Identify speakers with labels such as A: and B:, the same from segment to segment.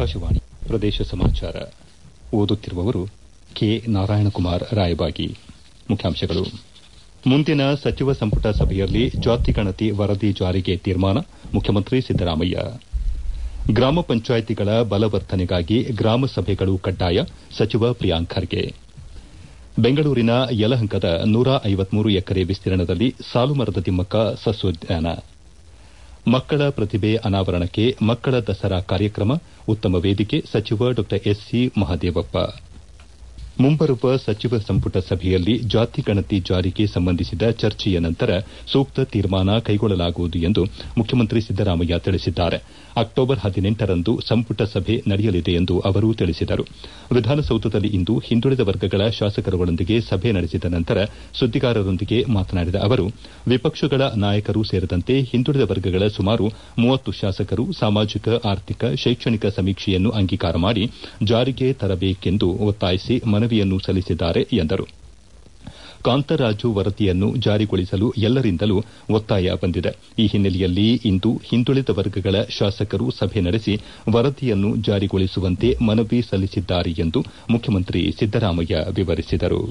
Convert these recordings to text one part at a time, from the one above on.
A: ಆಕಾಶವಾಣಿ ಪ್ರದೇಶ ಸಮಾಚಾರ ಓದುತ್ತಿರುವವರು ಕೆ ನಾರಾಯಣಕುಮಾರ್ ರಾಯಬಾಗಿ ಮುಖ್ಯಾಂಶಗಳು ಮುಂದಿನ ಸಚಿವ ಸಂಪುಟ ಸಭೆಯಲ್ಲಿ ಜಾತಿ ಗಣತಿ ವರದಿ ಜಾರಿಗೆ ತೀರ್ಮಾನ ಮುಖ್ಯಮಂತ್ರಿ ಸಿದ್ದರಾಮಯ್ಯ ಗ್ರಾಮ ಪಂಚಾಯಿತಿಗಳ ಬಲವರ್ಧನೆಗಾಗಿ ಗ್ರಾಮ ಸಭೆಗಳು ಕಡ್ಡಾಯ ಸಚಿವ ಪ್ರಿಯಾಂಕ್ ಖರ್ಗೆ ಬೆಂಗಳೂರಿನ ಯಲಹಂಕದ ನೂರ ಐವತ್ಮೂರು ಎಕರೆ ವಿಸ್ತೀರ್ಣದಲ್ಲಿ ಸಾಲುಮರದ ತಿಮ್ಮಕ್ಕ ಸಸ್ಯೋದ್ಯಾನ ಮಕ್ಕಳ ಪ್ರತಿಭೆ ಅನಾವರಣಕ್ಕೆ ಮಕ್ಕಳ ದಸರಾ ಕಾರ್ಯಕ್ರಮ ಉತ್ತಮ ವೇದಿಕೆ ಸಚಿವ ಡಾ ಎಸ್ಸಿ ಮಹದೇವಪ್ಪ ಮುಂಬರುವ ಸಚಿವ ಸಂಪುಟ ಸಭೆಯಲ್ಲಿ ಜಾತಿ ಗಣತಿ ಜಾರಿಗೆ ಸಂಬಂಧಿಸಿದ ಚರ್ಚೆಯ ನಂತರ ಸೂಕ್ತ ತೀರ್ಮಾನ ಕೈಗೊಳ್ಳಲಾಗುವುದು ಎಂದು ಮುಖ್ಯಮಂತ್ರಿ ಸಿದ್ದರಾಮಯ್ಯ ತಿಳಿಸಿದ್ದಾರೆ ಅಕ್ಟೋಬರ್ ಹದಿನೆಂಟರಂದು ಸಂಪುಟ ಸಭೆ ನಡೆಯಲಿದೆ ಎಂದು ಅವರು ತಿಳಿಸಿದರು ವಿಧಾನಸೌಧದಲ್ಲಿಂದು ಹಿಂದುಳಿದ ವರ್ಗಗಳ ಶಾಸಕರುಗಳೊಂದಿಗೆ ಸಭೆ ನಡೆಸಿದ ನಂತರ ಸುದ್ದಿಗಾರರೊಂದಿಗೆ ಮಾತನಾಡಿದ ಅವರು ವಿಪಕ್ಷಗಳ ನಾಯಕರು ಸೇರಿದಂತೆ ಹಿಂದುಳಿದ ವರ್ಗಗಳ ಸುಮಾರು ಮೂವತ್ತು ಶಾಸಕರು ಸಾಮಾಜಿಕ ಆರ್ಥಿಕ ಶೈಕ್ಷಣಿಕ ಸಮೀಕ್ಷೆಯನ್ನು ಅಂಗೀಕಾರ ಮಾಡಿ ಜಾರಿಗೆ ತರಬೇಕೆಂದು ಒತ್ತಾಯಿಸಿ ಮನವಿಯನ್ನು ಸಲ್ಲಿಸಿದ್ದಾರೆ ಎಂದರು ಕಾಂತರಾಜು ವರದಿಯನ್ನು ಜಾರಿಗೊಳಿಸಲು ಎಲ್ಲರಿಂದಲೂ ಒತ್ತಾಯ ಬಂದಿದೆ ಈ ಹಿನ್ನೆಲೆಯಲ್ಲಿ ಇಂದು ಹಿಂದುಳಿದ ವರ್ಗಗಳ ಶಾಸಕರು ಸಭೆ ನಡೆಸಿ ವರದಿಯನ್ನು ಜಾರಿಗೊಳಿಸುವಂತೆ ಮನವಿ ಸಲ್ಲಿಸಿದ್ದಾರೆ ಎಂದು ಮುಖ್ಯಮಂತ್ರಿ ಸಿದ್ದರಾಮಯ್ಯ ವಿವರಿಸಿದರು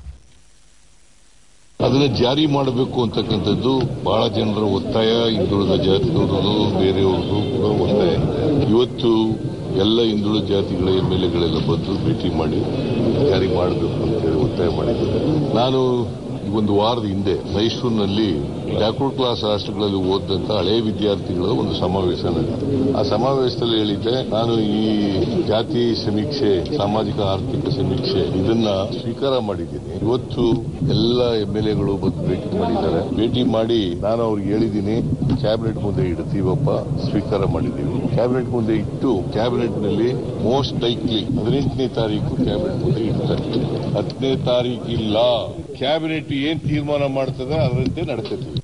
B: ಅದನ್ನ ಜಾರಿ ಮಾಡಬೇಕು ಅಂತಕ್ಕಂಥದ್ದು ಬಹಳ ಜನರ ಒತ್ತಾಯ ಹಿಂದುಳಿದ ಜಾತಿಯವ್ರದ್ದು ಬೇರೆಯವ್ರದ್ದು ಕೂಡ ಒತ್ತಾಯ ಇವತ್ತು ಎಲ್ಲ ಹಿಂದುಳಿದ ಜಾತಿಗಳ ಎಂಎಲ್ಎಗಳೆಲ್ಲ ಬಂದು ಭೇಟಿ ಮಾಡಿ ಜಾರಿ ಮಾಡಬೇಕು ಅಂತೇಳಿ ಒತ್ತಾಯ ಮಾಡಿದ್ದಾರೆ ನಾನು ಒಂದು ವಾರದ ಹಿಂದೆ ಮೈಸೂರಿನಲ್ಲಿ ಬ್ಯಾಕ್ವರ್ಡ್ ಕ್ಲಾಸ್ ಹಾಸ್ಟೆಲ್ಗಳಲ್ಲಿ ಓದಿದಂತ ಹಳೆಯ ವಿದ್ಯಾರ್ಥಿಗಳ ಒಂದು ಸಮಾವೇಶ ನಡೆಯಿತು ಆ ಸಮಾವೇಶದಲ್ಲಿ ಹೇಳಿದ್ದೆ ನಾನು ಈ ಜಾತಿ ಸಮೀಕ್ಷೆ ಸಾಮಾಜಿಕ ಆರ್ಥಿಕ ಸಮೀಕ್ಷೆ ಇದನ್ನ ಸ್ವೀಕಾರ ಮಾಡಿದ್ದೀನಿ ಇವತ್ತು ಎಲ್ಲ ಎಂಎಲ್ಎಗಳು ಬಂದು ಭೇಟಿ ಮಾಡಿದ್ದಾರೆ ಭೇಟಿ ಮಾಡಿ ನಾನು ಅವ್ರಿಗೆ ಹೇಳಿದ್ದೀನಿ ಕ್ಯಾಬಿನೆಟ್ ಮುಂದೆ ಇಡ್ತೀವಪ್ಪ ಸ್ವೀಕಾರ ಮಾಡಿದ್ದೀವಿ ಕ್ಯಾಬಿನೆಟ್ ಮುಂದೆ ಇಟ್ಟು ಕ್ಯಾಬಿನೆಟ್ ನಲ್ಲಿ ಮೋಸ್ಟ್ ಲೈಕ್ಲಿ ಹದಿನೆಂಟನೇ ತಾರೀಕು ಕ್ಯಾಬಿನೆಟ್ ಮುಂದೆ ಇಡ್ತಾರೆ ಹತ್ತನೇ ತಾರೀಕಿಲ್ಲ ಕ್ಯಾಬಿನೆಟ್ ಏನ್ ತೀರ್ಮಾನ ಮಾಡ್ತದೆ ಅದರಂತೆ ನಡ್ಕೋತೀವಿ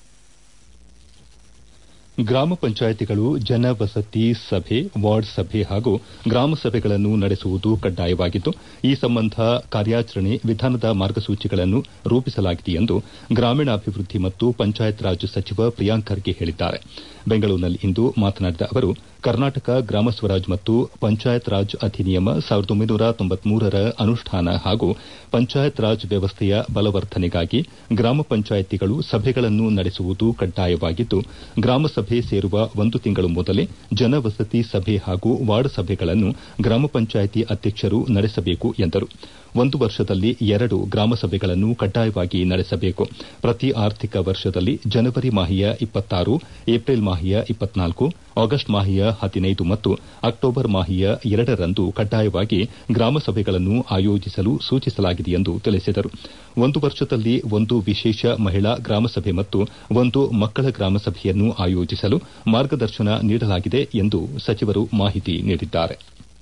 A: ಗ್ರಾಮ ಪಂಚಾಯಿತಿಗಳು ಜನವಸತಿ ಸಭೆ ವಾರ್ಡ್ ಸಭೆ ಹಾಗೂ ಗ್ರಾಮ ಸಭೆಗಳನ್ನು ನಡೆಸುವುದು ಕಡ್ಡಾಯವಾಗಿದ್ದು ಈ ಸಂಬಂಧ ಕಾರ್ಯಾಚರಣೆ ವಿಧಾನದ ಮಾರ್ಗಸೂಚಿಗಳನ್ನು ರೂಪಿಸಲಾಗಿದೆ ಎಂದು ಗ್ರಾಮೀಣಾಭಿವೃದ್ಧಿ ಮತ್ತು ಪಂಚಾಯತ್ ರಾಜ್ ಸಚಿವ ಪ್ರಿಯಾಂಕ್ ಖರ್ಗೆ ಹೇಳಿದ್ದಾರೆ ಬೆಂಗಳೂರಿನಲ್ಲಿಂದು ಮಾತನಾಡಿದ ಅವರು ಕರ್ನಾಟಕ ಗ್ರಾಮ ಸ್ವರಾಜ್ ಮತ್ತು ಪಂಚಾಯತ್ ರಾಜ್ ಅಧಿನಿಯಮ ಸಾವಿರದ ಒಂಬೈನೂರ ತೊಂಬತ್ಮೂರರ ಅನುಷ್ಠಾನ ಹಾಗೂ ಪಂಚಾಯತ್ ರಾಜ್ ವ್ಯವಸ್ಥೆಯ ಬಲವರ್ಧನೆಗಾಗಿ ಗ್ರಾಮ ಪಂಚಾಯಿತಿಗಳು ಸಭೆಗಳನ್ನು ನಡೆಸುವುದು ಕಡ್ಡಾಯವಾಗಿದ್ದು ಗ್ರಾಮ ಸಭೆ ಸೇರುವ ಒಂದು ತಿಂಗಳು ಮೊದಲೇ ಜನವಸತಿ ಸಭೆ ಹಾಗೂ ವಾರ್ಡ್ ಸಭೆಗಳನ್ನು ಗ್ರಾಮ ಪಂಚಾಯಿತಿ ಅಧ್ಯಕ್ಷರು ನಡೆಸಬೇಕು ಎಂದರು ಒಂದು ವರ್ಷದಲ್ಲಿ ಎರಡು ಗ್ರಾಮ ಸಭೆಗಳನ್ನು ಕಡ್ಡಾಯವಾಗಿ ನಡೆಸಬೇಕು ಪ್ರತಿ ಆರ್ಥಿಕ ವರ್ಷದಲ್ಲಿ ಜನವರಿ ಮಾಹೆಯ ಇಪ್ಪತ್ತಾರು ಏಪ್ರಿಲ್ ಮಾಹೆಯ ಇಪ್ಪತ್ನಾಲ್ಕು ಆಗಸ್ಟ್ ಮಾಹೆಯ ಹದಿನೈದು ಮತ್ತು ಅಕ್ಟೋಬರ್ ಮಾಹೆಯ ಎರಡರಂದು ಕಡ್ಡಾಯವಾಗಿ ಗ್ರಾಮ ಸಭೆಗಳನ್ನು ಆಯೋಜಿಸಲು ಸೂಚಿಸಲಾಗಿದೆ ಎಂದು ತಿಳಿಸಿದರು ಒಂದು ವರ್ಷದಲ್ಲಿ ಒಂದು ವಿಶೇಷ ಮಹಿಳಾ ಗ್ರಾಮ ಸಭೆ ಮತ್ತು ಒಂದು ಮಕ್ಕಳ ಗ್ರಾಮ ಸಭೆಯನ್ನು ಆಯೋಜಿಸಲು ಮಾರ್ಗದರ್ಶನ ನೀಡಲಾಗಿದೆ ಎಂದು ಸಚಿವರು ಮಾಹಿತಿ ನೀಡಿದ್ದಾರೆ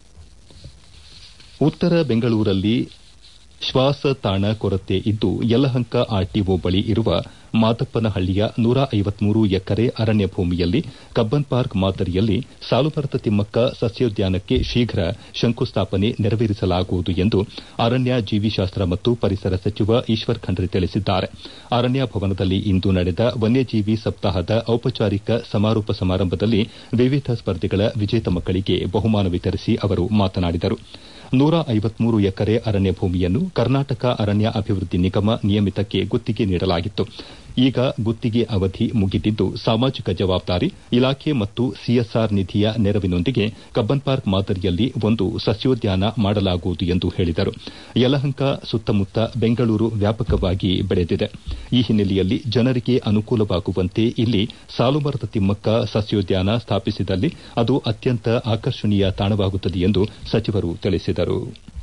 A: ಉತ್ತರ ಬೆಂಗಳೂರಲ್ಲಿ ಶ್ವಾಸತಾಣ ಕೊರತೆ ಇದ್ದು ಯಲಹಂಕ ಆರ್ಟಿಒ ಬಳಿ ಇರುವ ಮಾದಪ್ಪನಹಳ್ಳಿಯ ನೂರ ಐವತ್ಮೂರು ಎಕರೆ ಅರಣ್ಯ ಭೂಮಿಯಲ್ಲಿ ಕಬ್ಬನ್ ಪಾರ್ಕ್ ಮಾದರಿಯಲ್ಲಿ ಸಾಲುಮರದ ತಿಮ್ಮಕ್ಕ ಸಸ್ಯೋದ್ಯಾನಕ್ಕೆ ಶೀಘ್ರ ಶಂಕುಸ್ಥಾಪನೆ ನೆರವೇರಿಸಲಾಗುವುದು ಎಂದು ಅರಣ್ಯ ಜೀವಿಶಾಸ್ತ್ರ ಮತ್ತು ಪರಿಸರ ಸಚಿವ ಈಶ್ವರ್ ಖಂಡ್ರೆ ತಿಳಿಸಿದ್ದಾರೆ ಅರಣ್ಯ ಭವನದಲ್ಲಿ ಇಂದು ನಡೆದ ವನ್ಯಜೀವಿ ಸಪ್ತಾಹದ ಔಪಚಾರಿಕ ಸಮಾರೋಪ ಸಮಾರಂಭದಲ್ಲಿ ವಿವಿಧ ಸ್ಪರ್ಧೆಗಳ ವಿಜೇತ ಮಕ್ಕಳಿಗೆ ಬಹುಮಾನ ವಿತರಿಸಿ ಅವರು ಮಾತನಾಡಿದರು ನೂರ ಐವತ್ಮೂರು ಎಕರೆ ಅರಣ್ಯ ಭೂಮಿಯನ್ನು ಕರ್ನಾಟಕ ಅರಣ್ಯ ಅಭಿವೃದ್ಧಿ ನಿಗಮ ನಿಯಮಿತಕ್ಕೆ ಗುತ್ತಿಗೆ ನೀಡಲಾಗಿತ್ತು ಈಗ ಗುತ್ತಿಗೆ ಅವಧಿ ಮುಗಿದಿದ್ದು ಸಾಮಾಜಿಕ ಜವಾಬ್ದಾರಿ ಇಲಾಖೆ ಮತ್ತು ಸಿಎಸ್ಆರ್ ನಿಧಿಯ ನೆರವಿನೊಂದಿಗೆ ಕಬ್ಬನ್ ಪಾರ್ಕ್ ಮಾದರಿಯಲ್ಲಿ ಒಂದು ಸಸ್ಯೋದ್ಯಾನ ಮಾಡಲಾಗುವುದು ಎಂದು ಹೇಳಿದರು ಯಲಹಂಕ ಸುತ್ತಮುತ್ತ ಬೆಂಗಳೂರು ವ್ಯಾಪಕವಾಗಿ ಬೆಳೆದಿದೆ ಈ ಹಿನ್ನೆಲೆಯಲ್ಲಿ ಜನರಿಗೆ ಅನುಕೂಲವಾಗುವಂತೆ ಇಲ್ಲಿ ಸಾಲುಮರದ ತಿಮ್ಮಕ್ಕ ಸಸ್ಯೋದ್ಯಾನ ಸ್ಥಾಪಿಸಿದಲ್ಲಿ ಅದು ಅತ್ಯಂತ ಆಕರ್ಷಣೀಯ ತಾಣವಾಗುತ್ತದೆ ಎಂದು ಸಚಿವರು ತಿಳಿಸಿದರು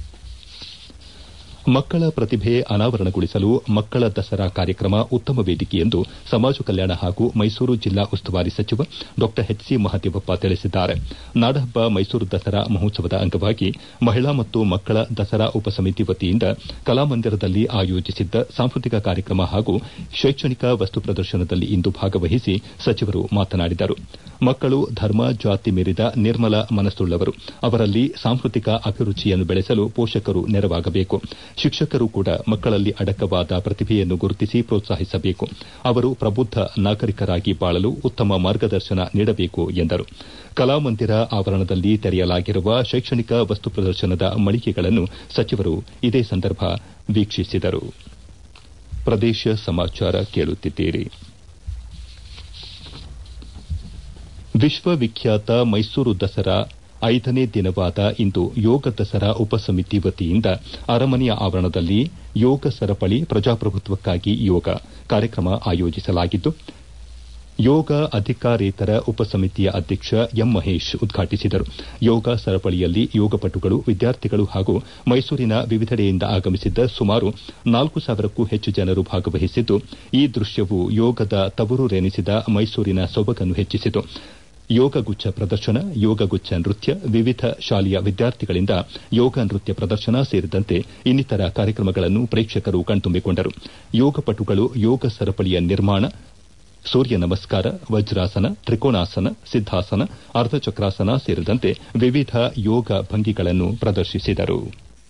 A: ಮಕ್ಕಳ ಪ್ರತಿಭೆ ಅನಾವರಣಗೊಳಿಸಲು ಮಕ್ಕಳ ದಸರಾ ಕಾರ್ಯಕ್ರಮ ಉತ್ತಮ ವೇದಿಕೆ ಎಂದು ಸಮಾಜ ಕಲ್ಯಾಣ ಹಾಗೂ ಮೈಸೂರು ಜಿಲ್ಲಾ ಉಸ್ತುವಾರಿ ಸಚಿವ ಡಾ ಎಚ್ ಸಿ ಮಹದೇವಪ್ಪ ತಿಳಿಸಿದ್ದಾರೆ ನಾಡಹಬ್ಬ ಮೈಸೂರು ದಸರಾ ಮಹೋತ್ಸವದ ಅಂಗವಾಗಿ ಮಹಿಳಾ ಮತ್ತು ಮಕ್ಕಳ ದಸರಾ ಉಪಸಮಿತಿ ವತಿಯಿಂದ ಕಲಾಮಂದಿರದಲ್ಲಿ ಆಯೋಜಿಸಿದ್ದ ಸಾಂಸ್ಕೃತಿಕ ಕಾರ್ಯಕ್ರಮ ಹಾಗೂ ಶೈಕ್ಷಣಿಕ ವಸ್ತು ಪ್ರದರ್ಶನದಲ್ಲಿ ಇಂದು ಭಾಗವಹಿಸಿ ಸಚಿವರು ಮಾತನಾಡಿದರು ಮಕ್ಕಳು ಧರ್ಮ ಜಾತಿ ಮೀರಿದ ನಿರ್ಮಲ ಮನಸ್ಸುಳ್ಳವರು ಅವರಲ್ಲಿ ಸಾಂಸ್ಕೃತಿಕ ಅಭಿರುಚಿಯನ್ನು ಬೆಳೆಸಲು ಪೋಷಕರು ನೆರವಾಗಬೇಕು ಶಿಕ್ಷಕರು ಕೂಡ ಮಕ್ಕಳಲ್ಲಿ ಅಡಕವಾದ ಪ್ರತಿಭೆಯನ್ನು ಗುರುತಿಸಿ ಪ್ರೋತ್ಸಾಹಿಸಬೇಕು ಅವರು ಪ್ರಬುದ್ದ ನಾಗರಿಕರಾಗಿ ಬಾಳಲು ಉತ್ತಮ ಮಾರ್ಗದರ್ಶನ ನೀಡಬೇಕು ಎಂದರು ಕಲಾಮಂದಿರ ಆವರಣದಲ್ಲಿ ತೆರೆಯಲಾಗಿರುವ ಶೈಕ್ಷಣಿಕ ವಸ್ತು ಪ್ರದರ್ಶನದ ಮಳಿಗೆಗಳನ್ನು ಸಚಿವರು ಇದೇ ಸಂದರ್ಭ ವೀಕ್ಷಿಸಿದರು ಪ್ರದೇಶ ಸಮಾಚಾರ ಕೇಳುತ್ತಿದ್ದೀರಿ ವಿಶ್ವವಿಖ್ಯಾತ ಮೈಸೂರು ದಸರಾ ಐದನೇ ದಿನವಾದ ಇಂದು ಯೋಗ ದಸರಾ ಉಪಸಮಿತಿ ವತಿಯಿಂದ ಅರಮನೆಯ ಆವರಣದಲ್ಲಿ ಯೋಗ ಸರಪಳಿ ಪ್ರಜಾಪ್ರಭುತ್ವಕ್ಕಾಗಿ ಯೋಗ ಕಾರ್ಯಕ್ರಮ ಆಯೋಜಿಸಲಾಗಿದ್ದು ಯೋಗ ಅಧಿಕಾರೇತರ ಉಪಸಮಿತಿಯ ಅಧ್ಯಕ್ಷ ಎಂ ಮಹೇಶ್ ಉದ್ಘಾಟಿಸಿದರು ಯೋಗ ಸರಪಳಿಯಲ್ಲಿ ಯೋಗಪಟುಗಳು ವಿದ್ಯಾರ್ಥಿಗಳು ಹಾಗೂ ಮೈಸೂರಿನ ವಿವಿಧೆಡೆಯಿಂದ ಆಗಮಿಸಿದ್ದ ಸುಮಾರು ನಾಲ್ಕು ಸಾವಿರಕ್ಕೂ ಹೆಚ್ಚು ಜನರು ಭಾಗವಹಿಸಿದ್ದು ಈ ದೃಶ್ಯವು ಯೋಗದ ತವರೂರೆನಿಸಿದ ಮೈಸೂರಿನ ಸೊಬಗನ್ನು ಹೆಚ್ಚಿಸಿತು ಯೋಗಗುಚ್ಛ ಪ್ರದರ್ಶನ ಯೋಗಗುಚ್ಛ ನೃತ್ಯ ವಿವಿಧ ಶಾಲೆಯ ವಿದ್ಯಾರ್ಥಿಗಳಿಂದ ಯೋಗ ನೃತ್ಯ ಪ್ರದರ್ಶನ ಸೇರಿದಂತೆ ಇನ್ನಿತರ ಕಾರ್ಯಕ್ರಮಗಳನ್ನು ಪ್ರೇಕ್ಷಕರು ಕಣ್ತುಂಬಿಕೊಂಡರು ಯೋಗಪಟುಗಳು ಯೋಗ ಸರಪಳಿಯ ನಿರ್ಮಾಣ ಸೂರ್ಯ ನಮಸ್ಕಾರ ವಜ್ರಾಸನ ತ್ರಿಕೋಣಾಸನ ಸಿದ್ದಾಸನ ಅರ್ಧಚಕ್ರಾಸನ ಸೇರಿದಂತೆ ವಿವಿಧ ಯೋಗ ಭಂಗಿಗಳನ್ನು ಪ್ರದರ್ಶಿಸಿದರು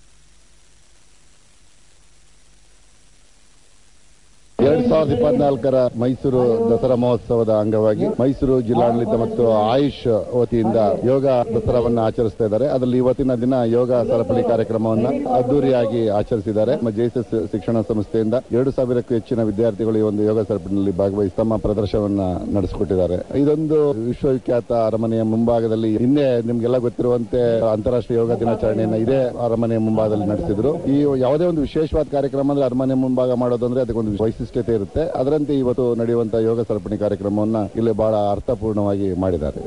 C: ಎರಡ್ ಸಾವಿರದ ಇಪ್ಪತ್ನಾಲ್ಕರ ಮೈಸೂರು ದಸರಾ ಮಹೋತ್ಸವದ ಅಂಗವಾಗಿ ಮೈಸೂರು ಜಿಲ್ಲಾಡಳಿತ ಮತ್ತು ಆಯುಷ್ ವತಿಯಿಂದ ಯೋಗ ದಸರಾವನ್ನು ಆಚರಿಸ್ತಾ ಇದ್ದಾರೆ ಅದರಲ್ಲಿ ಇವತ್ತಿನ ದಿನ ಯೋಗ ಸರಪಳಿ ಕಾರ್ಯಕ್ರಮವನ್ನ ಅದ್ದೂರಿಯಾಗಿ ಆಚರಿಸಿದ್ದಾರೆ ನಮ್ಮ ಜೆಎಸ್ಎಸ್ ಶಿಕ್ಷಣ ಸಂಸ್ಥೆಯಿಂದ ಎರಡು ಸಾವಿರಕ್ಕೂ ಹೆಚ್ಚಿನ ವಿದ್ಯಾರ್ಥಿಗಳು ಈ ಒಂದು ಯೋಗ ಸರಪಳಿಯಲ್ಲಿ ಭಾಗವಹಿಸಿ ತಮ್ಮ ಪ್ರದರ್ಶನವನ್ನ ನಡೆಸಿಕೊಟ್ಟಿದ್ದಾರೆ ಇದೊಂದು ವಿಶ್ವವಿಖ್ಯಾತ ಅರಮನೆಯ ಮುಂಭಾಗದಲ್ಲಿ ಹಿಂದೆ ನಿಮ್ಗೆಲ್ಲ ಗೊತ್ತಿರುವಂತೆ ಅಂತಾರಾಷ್ಟ್ರೀಯ ಯೋಗ ದಿನಾಚರಣೆಯನ್ನ ಇದೇ ಅರಮನೆಯ ಮುಂಭಾಗದಲ್ಲಿ ನಡೆಸಿದ್ರು ಈ ಯಾವುದೇ ಒಂದು ವಿಶೇಷವಾದ ಕಾರ್ಯಕ್ರಮ ಅಂದ್ರೆ ಅರಮನೆ ಮುಂಭಾಗ ಮಾಡೋದಂದ್ರೆ ಅದಕ್ಕೊಂದು ವೈಶಿಷ್ಟ್ಯತೆ ಇರುತ್ತೆ ಅದರಂತೆ ಇವತ್ತು ನಡೆಯುವಂತಹ ಯೋಗ ಸರಪಣಿ ಕಾರ್ಯಕ್ರಮವನ್ನ ಇಲ್ಲಿ ಬಹಳ ಅರ್ಥಪೂರ್ಣವಾಗಿ ಮಾಡಿದ್ದಾರೆ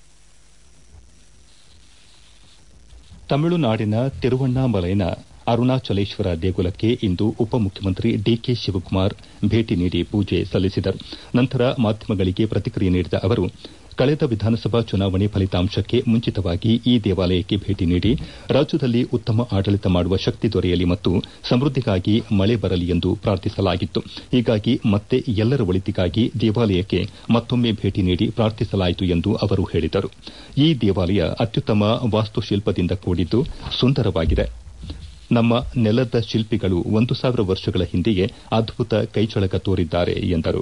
A: ತಮಿಳುನಾಡಿನ ತಿರುವಣ್ಣಾಮಲೈನ ಅರುಣಾಚಲೇಶ್ವರ ದೇಗುಲಕ್ಕೆ ಇಂದು ಉಪಮುಖ್ಯಮಂತ್ರಿ ಡಿಕೆ ಶಿವಕುಮಾರ್ ಭೇಟಿ ನೀಡಿ ಪೂಜೆ ಸಲ್ಲಿಸಿದರು ನಂತರ ಮಾಧ್ಯಮಗಳಿಗೆ ಪ್ರತಿಕ್ರಿಯೆ ನೀಡಿದ ಅವರು ಕಳೆದ ವಿಧಾನಸಭಾ ಚುನಾವಣೆ ಫಲಿತಾಂಶಕ್ಕೆ ಮುಂಚಿತವಾಗಿ ಈ ದೇವಾಲಯಕ್ಕೆ ಭೇಟಿ ನೀಡಿ ರಾಜ್ಯದಲ್ಲಿ ಉತ್ತಮ ಆಡಳಿತ ಮಾಡುವ ಶಕ್ತಿ ದೊರೆಯಲಿ ಮತ್ತು ಸಮೃದ್ದಿಗಾಗಿ ಮಳೆ ಬರಲಿ ಎಂದು ಪ್ರಾರ್ಥಿಸಲಾಗಿತ್ತು ಹೀಗಾಗಿ ಮತ್ತೆ ಎಲ್ಲರ ಒಳಿತಿಗಾಗಿ ದೇವಾಲಯಕ್ಕೆ ಮತ್ತೊಮ್ಮೆ ಭೇಟಿ ನೀಡಿ ಪ್ರಾರ್ಥಿಸಲಾಯಿತು ಎಂದು ಅವರು ಹೇಳಿದರು ಈ ದೇವಾಲಯ ಅತ್ಯುತ್ತಮ ವಾಸ್ತುಶಿಲ್ಪದಿಂದ ಕೂಡಿದ್ದು ಸುಂದರವಾಗಿದೆ ನಮ್ಮ ನೆಲದ ಶಿಲ್ಪಿಗಳು ಒಂದು ಸಾವಿರ ವರ್ಷಗಳ ಹಿಂದೆಯೇ ಅದ್ಭುತ ಕೈಚಳಕ ತೋರಿದ್ದಾರೆ ಎಂದರು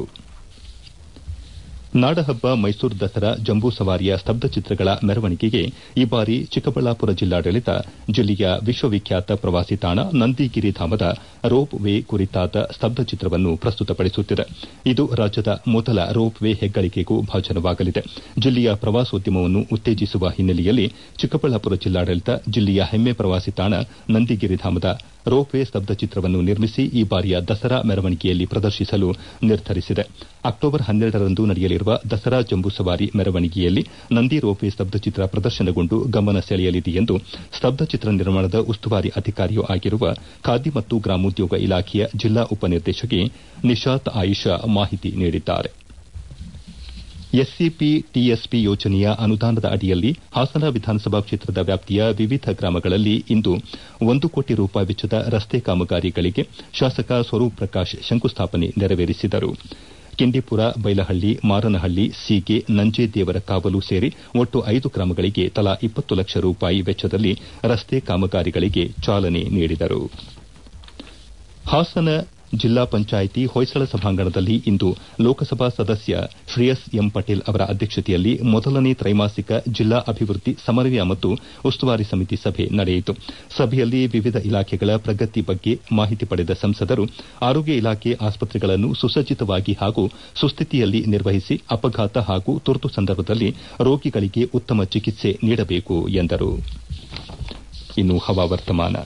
A: ನಾಡಹಬ್ಬ ಮೈಸೂರು ದಸರಾ ಜಂಬೂ ಸವಾರಿಯ ಸ್ತಬ್ಧ ಚಿತ್ರಗಳ ಮೆರವಣಿಗೆಗೆ ಈ ಬಾರಿ ಚಿಕ್ಕಬಳ್ಳಾಪುರ ಜಿಲ್ಲಾಡಳಿತ ಜಿಲ್ಲೆಯ ವಿಶ್ವವಿಖ್ಯಾತ ಪ್ರವಾಸಿ ತಾಣ ನಂದಿಗಿರಿಧಾಮದ ರೋಪ್ ವೇ ಕುರಿತಾದ ಸ್ತಬ್ಧ ಚಿತ್ರವನ್ನು ಪ್ರಸ್ತುತಪಡಿಸುತ್ತಿದೆ ಇದು ರಾಜ್ಯದ ಮೊದಲ ರೋಪ್ ವೇ ಹೆಗ್ಗಳಿಕೆಗೂ ಭಾಜನವಾಗಲಿದೆ ಜಿಲ್ಲೆಯ ಪ್ರವಾಸೋದ್ಯಮವನ್ನು ಉತ್ತೇಜಿಸುವ ಹಿನ್ನೆಲೆಯಲ್ಲಿ ಚಿಕ್ಕಬಳ್ಳಾಪುರ ಜಿಲ್ಲಾಡಳಿತ ಜಿಲ್ಲೆಯ ಹೆಮ್ಮೆ ಪ್ರವಾಸಿ ತಾಣ ನಂದಿಗಿರಿಧಾಮದ ರೋಪ್ ವೇ ಸ್ತಬ್ಧ ಚಿತ್ರವನ್ನು ನಿರ್ಮಿಸಿ ಈ ಬಾರಿಯ ದಸರಾ ಮೆರವಣಿಗೆಯಲ್ಲಿ ಪ್ರದರ್ಶಿಸಲು ನಿರ್ಧರಿಸಿದೆ ಅಕ್ಟೋಬರ್ ಹನ್ನೆರಡರಂದು ನಡೆಯಲಿರುವ ದಸರಾ ಜಂಬೂ ಸವಾರಿ ಮೆರವಣಿಗೆಯಲ್ಲಿ ನಂದಿ ರೋಪ್ ವೇ ಸ್ತಬ್ಧ ಚಿತ್ರ ಪ್ರದರ್ಶನಗೊಂಡು ಗಮನ ಸೆಳೆಯಲಿದೆ ಎಂದು ಸ್ತಬ್ಧ ಚಿತ್ರ ನಿರ್ಮಾಣದ ಉಸ್ತುವಾರಿ ಅಧಿಕಾರಿಯೂ ಆಗಿರುವ ಖಾದಿ ಮತ್ತು ಗ್ರಾಮೋದ್ಯೋಗ ಇಲಾಖೆಯ ಜಿಲ್ಲಾ ಉಪನಿರ್ದೇಶಕಿ ನಿಶಾತ್ ಆಯಿಷಾ ಮಾಹಿತಿ ನೀಡಿದ್ದಾರೆ ಎಸ್ಸಿಪಿ ಟಿಎಸ್ಪಿ ಯೋಜನೆಯ ಅನುದಾನದ ಅಡಿಯಲ್ಲಿ ಹಾಸನ ವಿಧಾನಸಭಾ ಕ್ಷೇತ್ರದ ವ್ಯಾಪ್ತಿಯ ವಿವಿಧ ಗ್ರಾಮಗಳಲ್ಲಿ ಇಂದು ಒಂದು ಕೋಟಿ ರೂಪಾಯಿ ವೆಚ್ಚದ ರಸ್ತೆ ಕಾಮಗಾರಿಗಳಿಗೆ ಶಾಸಕ ಸ್ವರೂಪ್ ಪ್ರಕಾಶ್ ಶಂಕುಸ್ಥಾಪನೆ ನೆರವೇರಿಸಿದರು ಕಿಂಡಿಪುರ ಬೈಲಹಳ್ಳಿ ಮಾರನಹಳ್ಳಿ ಸೀಗೆ ನಂಜೇದೇವರ ಕಾವಲು ಸೇರಿ ಒಟ್ಟು ಐದು ಗ್ರಾಮಗಳಿಗೆ ತಲಾ ಇಪ್ಪತ್ತು ಲಕ್ಷ ರೂಪಾಯಿ ವೆಚ್ಚದಲ್ಲಿ ರಸ್ತೆ ಕಾಮಗಾರಿಗಳಿಗೆ ಚಾಲನೆ ನೀಡಿದರು ಹಾಸನ ಜಿಲ್ಲಾ ಪಂಚಾಯಿತಿ ಹೊಯ್ಸಳ ಸಭಾಂಗಣದಲ್ಲಿ ಇಂದು ಲೋಕಸಭಾ ಸದಸ್ಯ ಶ್ರೇಯಸ್ ಎಂ ಪಟೇಲ್ ಅವರ ಅಧ್ಯಕ್ಷತೆಯಲ್ಲಿ ಮೊದಲನೇ ತ್ರೈಮಾಸಿಕ ಜಿಲ್ಲಾ ಅಭಿವೃದ್ಧಿ ಸಮನ್ವಯ ಮತ್ತು ಉಸ್ತುವಾರಿ ಸಮಿತಿ ಸಭೆ ನಡೆಯಿತು ಸಭೆಯಲ್ಲಿ ವಿವಿಧ ಇಲಾಖೆಗಳ ಪ್ರಗತಿ ಬಗ್ಗೆ ಮಾಹಿತಿ ಪಡೆದ ಸಂಸದರು ಆರೋಗ್ಯ ಇಲಾಖೆ ಆಸ್ಪತ್ರೆಗಳನ್ನು ಸುಸಜ್ಜಿತವಾಗಿ ಹಾಗೂ ಸುಸ್ಥಿತಿಯಲ್ಲಿ ನಿರ್ವಹಿಸಿ ಅಪಘಾತ ಹಾಗೂ ತುರ್ತು ಸಂದರ್ಭದಲ್ಲಿ ರೋಗಿಗಳಿಗೆ ಉತ್ತಮ ಚಿಕಿತ್ಸೆ ನೀಡಬೇಕು ಎಂದರು ಇನ್ನು ಹವಾವರ್ತಮಾನ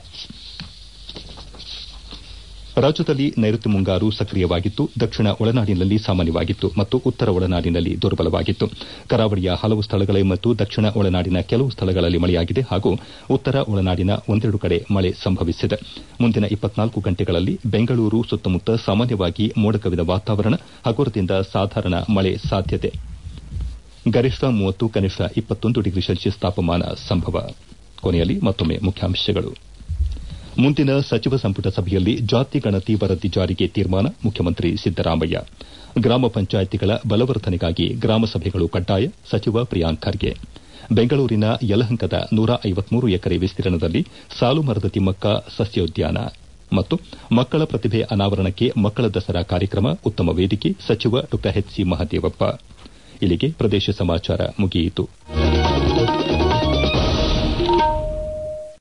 A: ರಾಜ್ಯದಲ್ಲಿ ನೈಋತ್ಯ ಮುಂಗಾರು ಸಕ್ರಿಯವಾಗಿತ್ತು ದಕ್ಷಿಣ ಒಳನಾಡಿನಲ್ಲಿ ಸಾಮಾನ್ಯವಾಗಿತ್ತು ಮತ್ತು ಉತ್ತರ ಒಳನಾಡಿನಲ್ಲಿ ದುರ್ಬಲವಾಗಿತ್ತು ಕರಾವಳಿಯ ಹಲವು ಸ್ಥಳಗಳಲ್ಲಿ ಮತ್ತು ದಕ್ಷಿಣ ಒಳನಾಡಿನ ಕೆಲವು ಸ್ಥಳಗಳಲ್ಲಿ ಮಳೆಯಾಗಿದೆ ಹಾಗೂ ಉತ್ತರ ಒಳನಾಡಿನ ಒಂದೆರಡು ಕಡೆ ಮಳೆ ಸಂಭವಿಸಿದೆ ಮುಂದಿನ ಇಪ್ಪತ್ನಾಲ್ಕು ಗಂಟೆಗಳಲ್ಲಿ ಬೆಂಗಳೂರು ಸುತ್ತಮುತ್ತ ಸಾಮಾನ್ಯವಾಗಿ ಮೋಡಕವಿದ ವಾತಾವರಣ ಹಗುರದಿಂದ ಸಾಧಾರಣ ಮಳೆ ಸಾಧ್ಯತೆ ಗರಿಷ್ಠ ಮೂವತ್ತು ಕನಿಷ್ಠ ಇಪ್ಪತ್ತೊಂದು ಡಿಗ್ರಿ ಸೆಲ್ಸಿಯಸ್ ತಾಪಮಾನ ಸಂಭವ ಕೊನೆಯಲ್ಲಿ ಮತ್ತೊಮ್ಮೆ ಮುಖ್ಯಾಂಶಗಳು ಮುಂದಿನ ಸಚಿವ ಸಂಪುಟ ಸಭೆಯಲ್ಲಿ ಜಾತಿ ಗಣತಿ ವರದಿ ಜಾರಿಗೆ ತೀರ್ಮಾನ ಮುಖ್ಯಮಂತ್ರಿ ಸಿದ್ದರಾಮಯ್ಯ ಗ್ರಾಮ ಪಂಚಾಯಿತಿಗಳ ಬಲವರ್ಧನೆಗಾಗಿ ಗ್ರಾಮ ಸಭೆಗಳು ಕಡ್ಡಾಯ ಸಚಿವ ಪ್ರಿಯಾಂಕ್ ಖರ್ಗೆ ಬೆಂಗಳೂರಿನ ಯಲಹಂಕದ ನೂರ ಐವತ್ಮೂರು ಎಕರೆ ವಿಸ್ತೀರ್ಣದಲ್ಲಿ ಸಾಲು ಮರದ ತಿಮ್ಮಕ್ಕ ಸಸ್ಯೋದ್ಯಾನ ಮತ್ತು ಮಕ್ಕಳ ಪ್ರತಿಭೆ ಅನಾವರಣಕ್ಕೆ ಮಕ್ಕಳ ದಸರಾ ಕಾರ್ಯಕ್ರಮ ಉತ್ತಮ ವೇದಿಕೆ ಸಚಿವ ಡಾ ಎಚ್ ಸಿ ಮಹದೇವಪ್ಪ ಇಲ್ಲಿಗೆ ಪ್ರದೇಶ ಸಮಾಚಾರ ಮುಗಿಯಿತು